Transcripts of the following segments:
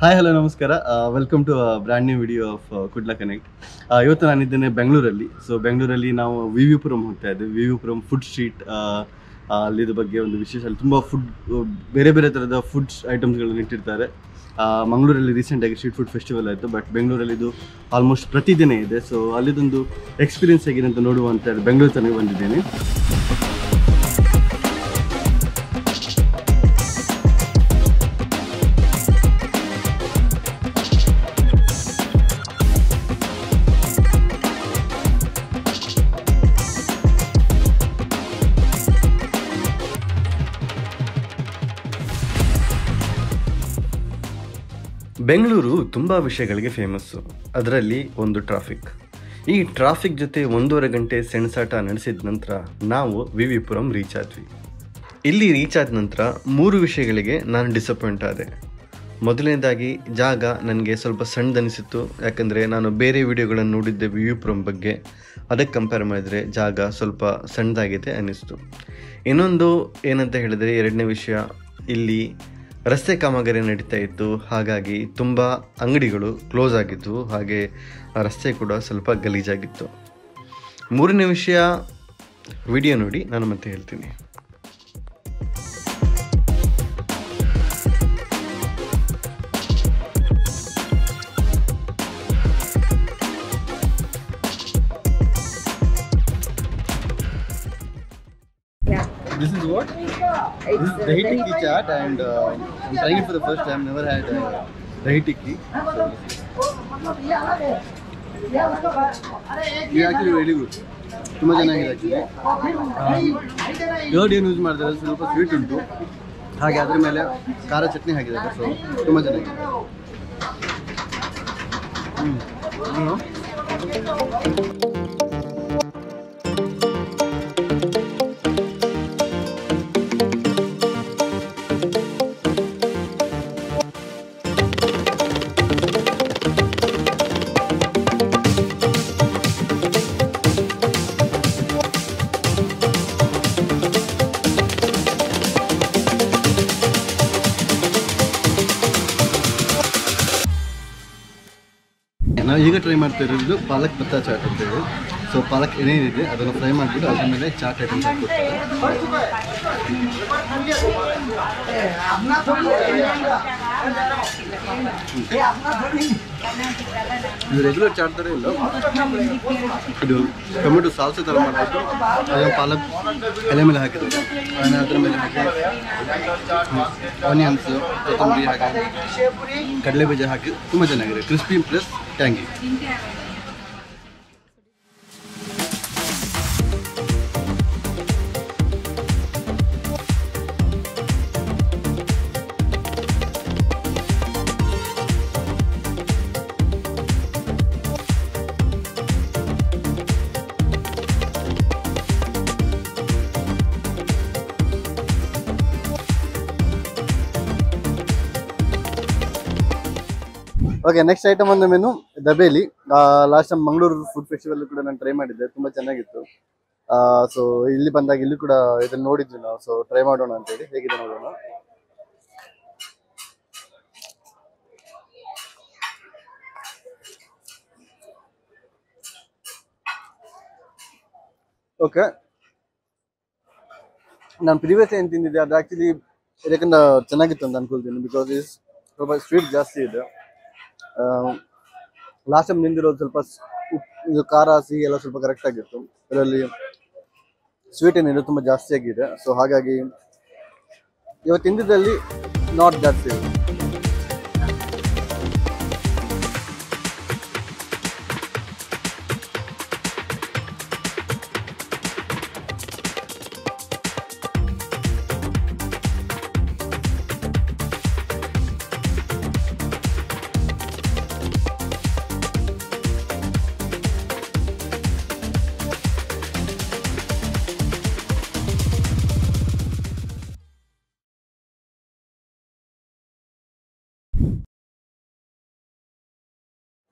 Hi hello ನಮಸ್ಕಾರ welcome to brand new video of Kudla connect ಇವತ್ತು ನಾನಿದ್ದೇನೆ ಬೆಂಗಳೂರಲ್ಲಿ ಸೊ ಬೆಂಗಳೂರಲ್ಲಿ ನಾವು ವಿ ವಿ ಪುರಂ ಹೋಗ್ತಾ ಇದ್ದೆ V V Puram food street ಅಲ್ಲಿದ ಬಗ್ಗೆ ಒಂದು ವಿಶೇಷ ಅಲ್ಲಿ ತುಂಬ ಫುಡ್ ಬೇರೆ ಬೇರೆ ಥರದ ಫುಡ್ಸ್ ಐಟಮ್ಸ್ಗಳನ್ನು ಇಟ್ಟಿರ್ತಾರೆ ಆ, ಮಂಗಳೂರಲ್ಲಿ ರೀಸೆಂಟಾಗಿ ಸ್ಟ್ರೀಟ್ ಫುಡ್ ಫೆಸ್ಟಿವಲ್ ಆಯಿತು ಬಟ್ ಬೆಂಗಳೂರಲ್ಲಿ ಇದು ಆಲ್ಮೋಸ್ಟ್ ಪ್ರತಿದಿನ ಇದೆ ಸೊ ಅಲ್ಲಿದೊಂದು ಎಕ್ಸ್ಪೀರಿಯನ್ಸ್ ಹೇಗಿದೆ ಅಂತ ನೋಡುವ ಅಂತ ಹೇಳಿ ಬೆಂಗಳೂರು ತನಕ ಬಂದಿದ್ದೇನೆ ಬೆಂಗಳೂರು ತುಂಬ ವಿಷಯಗಳಿಗೆ ಫೇಮಸ್ಸು ಅದರಲ್ಲಿ ಒಂದು ಟ್ರಾಫಿಕ್ ಈ ಟ್ರಾಫಿಕ್ ಜೊತೆ ಒಂದೂವರೆ ಗಂಟೆ ಸೆಣಸಾಟ ನಡೆಸಿದ ನಂತರ ನಾವು ವಿ ವಿ ಪುರಂ ರೀಚ್ ಆದ್ವಿ ಇಲ್ಲಿ ರೀಚ್ ಆದ ನಂತರ ಮೂರು ವಿಷಯಗಳಿಗೆ ನಾನು ಡಿಸಪಾಯಿಂಟ್ ಆದೆ ಮೊದಲನೇದಾಗಿ ಜಾಗ ನನಗೆ ಸ್ವಲ್ಪ ಸಣ್ಣದನಿಸಿತ್ತು ಯಾಕಂದರೆ ನಾನು ಬೇರೆ ವಿಡಿಯೋಗಳನ್ನು ನೋಡಿದ್ದೆ ವಿ ವಿ ಪುರಂ ಬಗ್ಗೆ ಅದಕ್ಕೆ ಕಂಪೇರ್ ಮಾಡಿದರೆ ಜಾಗ ಸ್ವಲ್ಪ ಸಣ್ಣದಾಗಿದೆ ಅನ್ನಿಸ್ತು ಇನ್ನೊಂದು ಏನಂತ ಹೇಳಿದರೆ ಎರಡನೇ ವಿಷಯ ಇಲ್ಲಿ ರಸ್ತೆ ಕಾಮಗಾರಿ ನಡೀತಾ ಇತ್ತು ಹಾಗಾಗಿ ತುಂಬ ಅಂಗಡಿಗಳು ಕ್ಲೋಸ್ ಆಗಿದ್ವು ಹಾಗೆ ಆ ರಸ್ತೆ ಕೂಡ ಸ್ವಲ್ಪ ಗಲೀಜಾಗಿತ್ತು ಮೂರನೇ ವಿಷಯ ವಿಡಿಯೋ ನೋಡಿ ನಾನು ಮತ್ತೆ ಹೇಳ್ತೀನಿ Yeah. This is what? It's This is uh, dahi dahi tikki bhaji. chaat and uh, I'm trying it for the first time. Never had uh, dahi tikki. ಇದು ಆ್ಯಕ್ಚುಲಿ ವೆರಿ ಗುಡ್ ತುಂಬ ಚೆನ್ನಾಗಿದೆ actually curd ಏನು use ಮಾಡಿದ್ರೆ ಸ್ವಲ್ಪ sweet ಉಂಟು ಹಾಗೆ ಅದ್ರ ಮೇಲೆ ಖಾರ ಚಟ್ನಿ ಹಾಕಿದ್ದಾರೆ ಸೊ ತುಂಬ ಚೆನ್ನಾಗಿದೆ ಹ್ಞೂ ನಾವು ಈಗ ಟ್ರೈ ಮಾಡ್ತಾ ಇರೋದು ಪಾಲಕ್ ಪತ್ತ ಚಾಟ್ ಅಂತ ಹೇಳಿ ಸೊ ಪಾಲಕ್ ಏನೇನಿದೆ ಅದನ್ನು ಫ್ರೈ ಮಾಡಿಬಿಟ್ಟು ಅದ್ರ ಮೇಲೆ ಚಾಟ್ ಐಟಮ್ಸ್ ಹಾಕ್ಕೊಡ್ತಾರೆ ಇದು ರೆಗ್ಯುಲರ್ ಚಾಟ್ ಥರ ಇಲ್ಲ ಇದು ಟೊಮೆಟೊ ಸಾಲ್ಸೆ ಥರ ಮಾಡಿಬಿಟ್ಟು ಅದನ್ನು ಪಾಲಕ್ ಎಲೆ ಮೇಲೆ ಹಾಕಿದ್ದಾರೆ ಆಮೇಲೆ ಅದ್ರ ಮೇಲೆ ಹಾಕಿ ಆನಿಯನ್ಸ್ ಕೊತ್ತಂಬರಿ ಹಾಕಿ ಕಡಲೆ ಬೀಜ ಹಾಕಿ ತುಂಬ ಚೆನ್ನಾಗಿದೆ crispy plus tangy okay next item ಅಂದ menu dabeli last time Mangaluru food festival ಕೂಡ ನಾನು ಟ್ರೈ ಮಾಡಿದ್ದೆ ತುಂಬಾ ಚೆನ್ನಾಗಿತ್ತು ಸೊ ಇಲ್ಲಿ ಬಂದಾಗ ಇಲ್ಲಿ ಕೂಡ ಇದನ್ನ ನೋಡಿದ್ವಿ ನಾವು ಸೊ ಟ್ರೈ ಮಾಡೋಣ ಅಂತೇಳಿ ಹೇಗಿದೆ ನೋಡೋಣ ಓಕೆ ನಾನು ಪ್ರೀವಿಯಸ್ ಏನು ತಿಂದಿದ್ದೆ ಅದು ಆ್ಯಕ್ಚುಲಿ ಇದಕ್ಕಿಂತ ಚೆನ್ನಾಗಿತ್ತು ಅಂತ ಅನ್ಕೊಳ್ತೀನಿ ಬಿಕಾಸ್ ಇಸ್ ಸ್ವಲ್ಪ ಸ್ವೀಟ್ ಜಾಸ್ತಿ ಇದೆ ಲಾಸ್ಟ್ ಟೈಮ್ ನಿಂದಿರೋದು ಸ್ವಲ್ಪ ಸ್- ಉಪ್ ಇದು ಖಾರ ಸಿಹಿ ಎಲ್ಲ ಸ್ವಲ್ಪ ಕರೆಕ್ಟ್ ಆಗಿತ್ತು ಇದರಲ್ಲಿ ಸ್ವೀಟ್ ಏನಿದೆ ತುಂಬ ಜಾಸ್ತಿ ಆಗಿದೆ ಸೊ ಹಾಗಾಗಿ ಇವತ್ತು ತಿಂದಿದ್ದಲ್ಲಿ ನಾಟ್ ಜಾಸ್ತಿ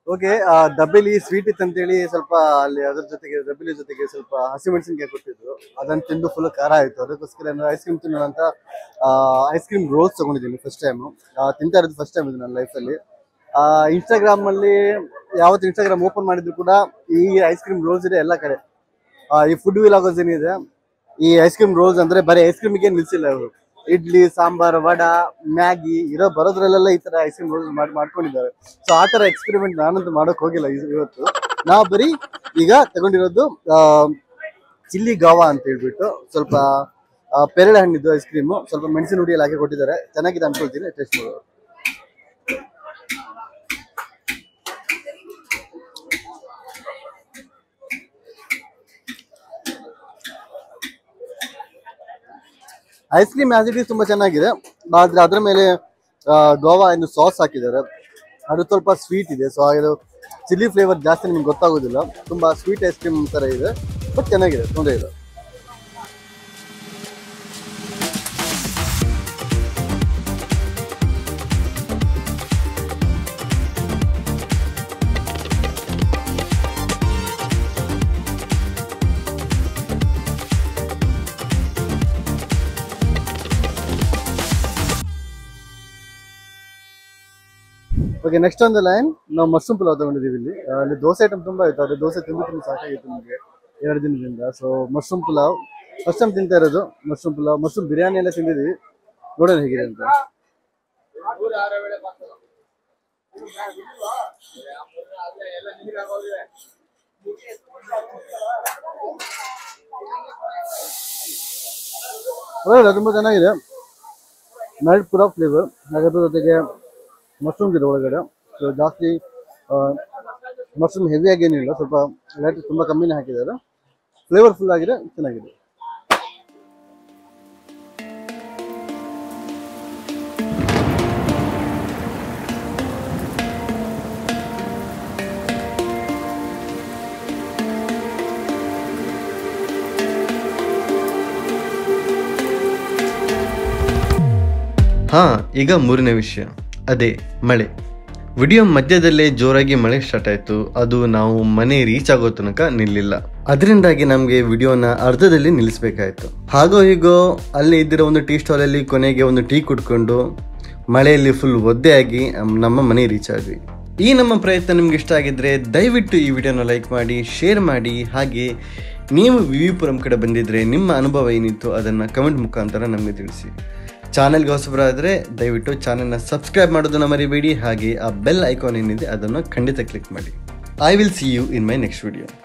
ಓಕೆ ಡಬ್ಬಿಲಿ ಸ್ವೀಟ್ ಇತ್ತು ಅಂತೇಳಿ ಸ್ವಲ್ಪ ಅಲ್ಲಿ ಅದ್ರ ಜೊತೆಗೆ ಡಬ್ಬಿಲಿ ಜೊತೆಗೆ ಸ್ವಲ್ಪ ಹಸಿಮೆಣಸಿನ್ಕಾಯಿ ಕೊಟ್ಟಿದ್ರು ಅದನ್ನ ತಿಂದು ಫುಲ್ ಖಾರ ಆಯ್ತು ಅದಕ್ಕೋಸ್ಕರ ಐಸ್ ಕ್ರೀಮ್ ತಿನ್ನೋಣ ಅಂತ ಐಸ್ ಕ್ರೀಮ್ ರೋಲ್ಸ್ ತಗೊಂಡಿದ್ದೀನಿ ಫಸ್ಟ್ ಟೈಮ್ ತಿಂತಾ ಇರೋದು ಫಸ್ಟ್ ಟೈಮ್ ಇದು ನನ್ನ ಲೈಫಲ್ಲಿ ಇನ್ಸ್ಟಾಗ್ರಾಮ್ ಅಲ್ಲಿ ಯಾವತ್ತು ಇನ್ಸ್ಟಾಗ್ರಾಮ್ ಓಪನ್ ಮಾಡಿದ್ರು ಕೂಡ ಈ ಐಸ್ ಕ್ರೀಮ್ ರೋಲ್ಸ್ ಇದೆ ಎಲ್ಲ ಕಡೆ ಆ, ಈ ಫುಡ್ ವಿಲಾಗರ್ಸ್ ಏನಿದೆ ಈ ಐಸ್ ಕ್ರೀಮ್ ರೋಲ್ಸ್ ಅಂದ್ರೆ ಬರೀ ಐಸ್ ಕ್ರೀಮ್ಗೆ ನಿಲ್ಸಿಲ್ಲ ಅವರು ಇಡ್ಲಿ ಸಾಂಬಾರ್ ವಡ ಮ್ಯಾಗಿ ಇರೋ ಬರೋದ್ರಲ್ಲೆಲ್ಲ ಈ ತರ ಐಸ್ ಕ್ರೀಮ್ ರೋಲ್ಸ್ ಮಾಡಿ ಮಾಡ್ಕೊಂಡಿದ್ದಾರೆ ಸೊ ಆ ತರ ಎಕ್ಸ್ಪೆರಿಮೆಂಟ್ ನಾನಂತೂ ಮಾಡೋಕ್ ಹೋಗಿಲ್ಲ ಇವ್- ಇವತ್ತು ನಾವು ಬರೀ ಈಗ ತಗೊಂಡಿರೋದು ಚಿಲ್ಲಿ ಗಾವಾ ಅಂತ ಹೇಳ್ಬಿಟ್ಟು ಸ್ವಲ್ಪ ಆ, ಪೇರಳೆ ಹಣ್ಣಿದ್ದು ಐಸ್ ಕ್ರೀಮು ಸ್ವಲ್ಪ ಮೆಣಸಿನ ಹುಡಿಯಲ್ಲಿ ಹಾಕಿ ಕೊಟ್ಟಿದ್ದಾರೆ ಚೆನ್ನಾಗಿದೆ ಅನ್ಕೊಳ್ತೀನಿ ಟೇಸ್ಟ್ ಮಾಡೋದು ice cream as it is ತುಂಬಾ ಚೆನ್ನಾಗಿದೆ ಆದ್ರೆ ಅದ್ರ ಮೇಲೆ ಆ, ಗೋವಾ ಇನ್ನು ಸಾಸ್ ಹಾಕಿದ್ದಾರೆ ಅದು ಸ್ವಲ್ಪ ಸ್ವೀಟ್ ಇದೆ ಸೊ ಇದು ಚಿಲ್ಲಿ ಫ್ಲೇವರ್ ಜಾಸ್ತಿ ನಿಮ್ಗೆ ಗೊತ್ತಾಗೋದಿಲ್ಲ ತುಂಬಾ ಸ್ವೀಟ್ ಐಸ್ ಕ್ರೀಮ್ ತರ ಇದೆ ಬಟ್ ಚೆನ್ನಾಗಿದೆ ತೊಂದರೆ ಇಲ್ಲ ಓಕೆ ನೆಕ್ಸ್ಟ್ ಒಂದು ಲೈನ್ ನಾವು ಮಶ್ರೂಮ್ ಪುಲಾವ್ ತಗೊಂಡಿದ್ದೀವಿ ಇಲ್ಲಿ ಆ, ಅಲ್ಲಿ ದೋಸೆ ಐಟಮ್ ತುಂಬಾ ಇತ್ತು ಅದೇ ದೋಸೆ ತಿಂದು ತಿಂದು ಸಾಕಾಗಿತ್ತು ನಮಗೆ ಎರಡು ದಿನದಿಂದ so mushroom pulao first time ತಿಂತಾ ಇರೋದು ಮಶ್ರೂಮ್ ಪುಲಾವ್ ಮಶ್ರೂಮ್ ಬಿರಿಯಾನಿ ಎಲ್ಲ ತಿಂದಿದ್ದೀವಿ ನೋಡೋಣ ಹೇಗಿದೆ ಅಂತ ಒಳ್ಳೆಯದು ತುಂಬಾ ಚೆನ್ನಾಗಿದೆ ಮೆಲ್ಟ್ ಪುಲಾವ್ ಫ್ಲೇವರ್ ಅದ್ರ ಜೊತೆಗೆ ಮಶ್ರೂಮ್ಸ್ ಇದೆ ಒಳಗಡೆ ಸೊ ಜಾಸ್ತಿ ಮಶ್ರೂಮ್ ಹೆವಿಯಾಗಿ ಏನಿಲ್ಲ ಸ್ವಲ್ಪ ಲೈಟ್ ತುಂಬ ಕಮ್ಮಿನೇ ಹಾಕಿದ್ದಾರೆ ಫ್ಲೇವರ್ಫುಲ್ ಆಗಿದೆ ಚೆನ್ನಾಗಿದೆ ಹಾ ಈಗ ಮೂರನೇ ವಿಷಯ ಅದೇ ಮಳೆ ವಿಡಿಯೋ ಮಧ್ಯದಲ್ಲೇ ಜೋರಾಗಿ ಮಳೆ ಸ್ಟಾರ್ಟ್ ಆಯ್ತು ಅದು ನಾವು ಮನೆ ರೀಚ್ ಆಗೋ ತನಕ ನಿಲ್ಲಿಲ್ಲ ಅದರಿಂದಾಗಿ ನಮಗೆ ವಿಡಿಯೋನ ಅರ್ಧದಲ್ಲಿ ನಿಲ್ಲಿಸ್ಬೇಕಾಯ್ತು ಹಾಗೋ ಹೀಗೋ ಅಲ್ಲಿ ಇದ್ದಿರೋ ಒಂದು ಟೀ ಸ್ಟಾಲಲ್ಲಿ ಕೊನೆಗೆ ಒಂದು ಟೀ ಕುಡ್ಕೊಂಡು ಮಳೆಯಲ್ಲಿ ಫುಲ್ ಒದ್ದೆ ಆಗಿ ಅಮ್, ನಮ್ಮ ಮನೆ ರೀಚ್ ಆದ್ವಿ ಈ ನಮ್ಮ ಪ್ರಯತ್ನ ನಿಮ್ಗೆ ಇಷ್ಟ ಆಗಿದ್ರೆ ದಯವಿಟ್ಟು ಈ ವಿಡಿಯೋನ ಲೈಕ್ ಮಾಡಿ ಶೇರ್ ಮಾಡಿ ಹಾಗೆ ನೀವು ವಿವಿಪುರಂ ಕಡೆ ಬಂದಿದ್ರೆ ನಿಮ್ಮ ಅನುಭವ ಏನಿತ್ತು ಅದನ್ನು ಕಮೆಂಟ್ ಮುಖಾಂತರ ನಮಗೆ ತಿಳಿಸಿ ಚಾನೆಲ್ಗೆ ಹೊಸಬರಾದರೆ ದಯವಿಟ್ಟು ಚಾನೆಲ್ನ ಸಬ್ಸ್ಕ್ರೈಬ್ ಮಾಡೋದನ್ನು ಮರಿಬೇಡಿ ಹಾಗೆ ಆ ಬೆಲ್ ಐಕಾನ್ ಏನಿದೆ ಅದನ್ನು ಖಂಡಿತ ಕ್ಲಿಕ್ ಮಾಡಿ I will see you in my next video